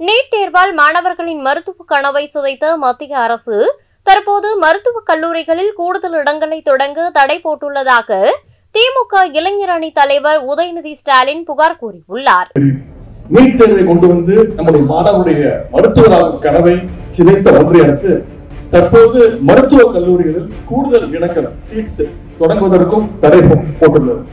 NEET தேர்வால் மாணவர்களின் மருத்துவ கனவை சிதைத்த மத்திய அரசு தற்போது மருத்துவக் கல்லூரிகளில் கூடுதல் இடங்களை தொடங்க தடை போட்டுள்ளதாக திமுக இளைஞர் அணி தலைவர் உதயநிதி ஸ்டாலின் புகார் கூறியுள்ளார் நீட் தேர்வை கொண்டு வந்து நம்முடைய மாணவருடைய மருத்துவராகும் கனவை சிதைத்த ஒன்றிய அரசு தற்போது மருத்துவக் கல்லூரிகளில் கூடுதல் இடங்கள் சீட்ஸ் தொடங்குவதற்கும் தடை போ- போட்டுள்ளது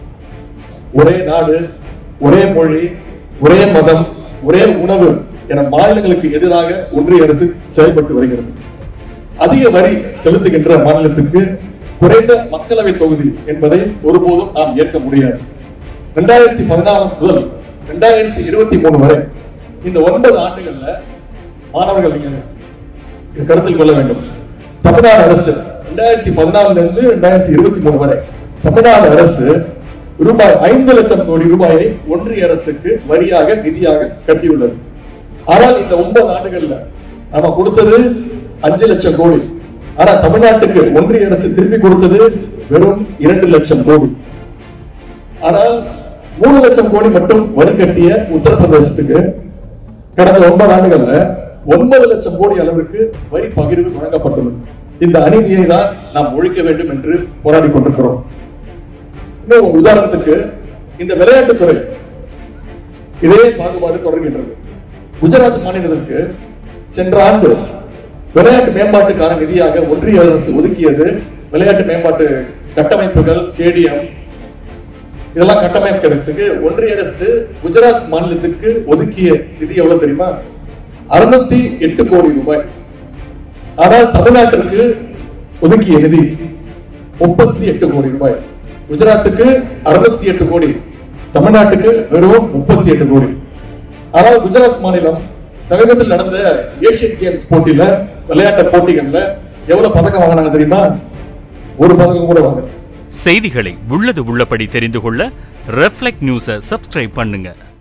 ஒரே நாடு ஒரே மொழி ஒரே மதம் ஒரே உணவு என மாநிலங்களுக்கு எதிராக ஒன்றிய அரசு செயல்பட்டு வருகிறது அதிக வரி செலுத்துகின்ற மாநிலத்துக்கு குறைந்த மக்களவை தொகுதி என்பதை ஒருபோதும் நாம் ஏற்க முடியாது ரெண்டாயிரத்தி பதினாறு முதல் ரெண்டாயிரத்தி இருபத்தி மூணு வரை இந்த ஒன்பது ஆண்டுகள்ல மாணவர்கள் நீங்க இதை கருத்தில் கொள்ள வேண்டும் தமிழ்நாடு அரசு ரெண்டாயிரத்தி பதினாலுல இருந்து ரெண்டாயிரத்தி இருபத்தி மூணு வரை தமிழ்நாடு அரசு ரூபாய் ஐந்து லட்சம் கோடி ரூபாயை ஒன்றிய அரசுக்கு வரியாக நிதியாக கட்டியுள்ளது ஆனால் இந்த ஒன்பது ஆண்டுகள்ல நாம கொடுத்தது அஞ்சு லட்சம் கோடி ஆனா தமிழ்நாட்டுக்கு ஒன்றிய அரசு திருப்பி கொடுத்தது வெறும் இரண்டு லட்சம் கோடி ஆனால் மூணு லட்சம் கோடி மட்டும் வரி கட்டிய உத்தரப்பிரதேசத்துக்கு கடந்த ஒன்பது ஆண்டுகள்ல ஒன்பது லட்சம் கோடி அளவிற்கு வரி பகிர்வு வழங்கப்பட்டுள்ளது இந்த அநீதியை தான் நாம் ஒழிக்க வேண்டும் என்று போராடி கொண்டிருக்கிறோம் இன்னும் உதாரணத்துக்கு இந்த விளையாட்டுத்துறை இதே பாகுபாடு தொடர்கின்றது குஜராத் மாநிலத்திற்கு சென்ற ஆண்டு விளையாட்டு மேம்பாட்டுக்கான நிதியாக ஒன்றிய அரசு ஒதுக்கியது விளையாட்டு மேம்பாட்டு கட்டமைப்புகள் ஸ்டேடியம் இதெல்லாம் கட்டமைக்கிறதுக்கு ஒன்றிய அரசு குஜராத் மாநிலத்துக்கு ஒதுக்கிய நிதி எவ்வளவு தெரியுமா அறுநூத்தி எட்டு கோடி ரூபாய் ஆனால் தமிழ்நாட்டிற்கு ஒதுக்கிய நிதி முப்பத்தி எட்டு கோடி ரூபாய் குஜராத்துக்கு அறுநூத்தி எட்டு கோடி தமிழ்நாட்டுக்கு வெறும் முப்பத்தி எட்டு கோடி ஆனால் குஜராத் மாநிலம் சமீபத்தில் நடந்த ஏசியன் கேம்ஸ் போட்டியில விளையாட்டு போட்டிகள்ல எவ்வளவு பதக்கம் வாங்கினாங்க தெரியுமா ஒரு பதக்கம் கூட வாங்கல செய்திகளை உள்ளது உள்ளபடி தெரிந்து கொள்ள ரெஃப்ளெக்ட் நியூஸை சப்ஸ்கிரைப் பண்ணுங்க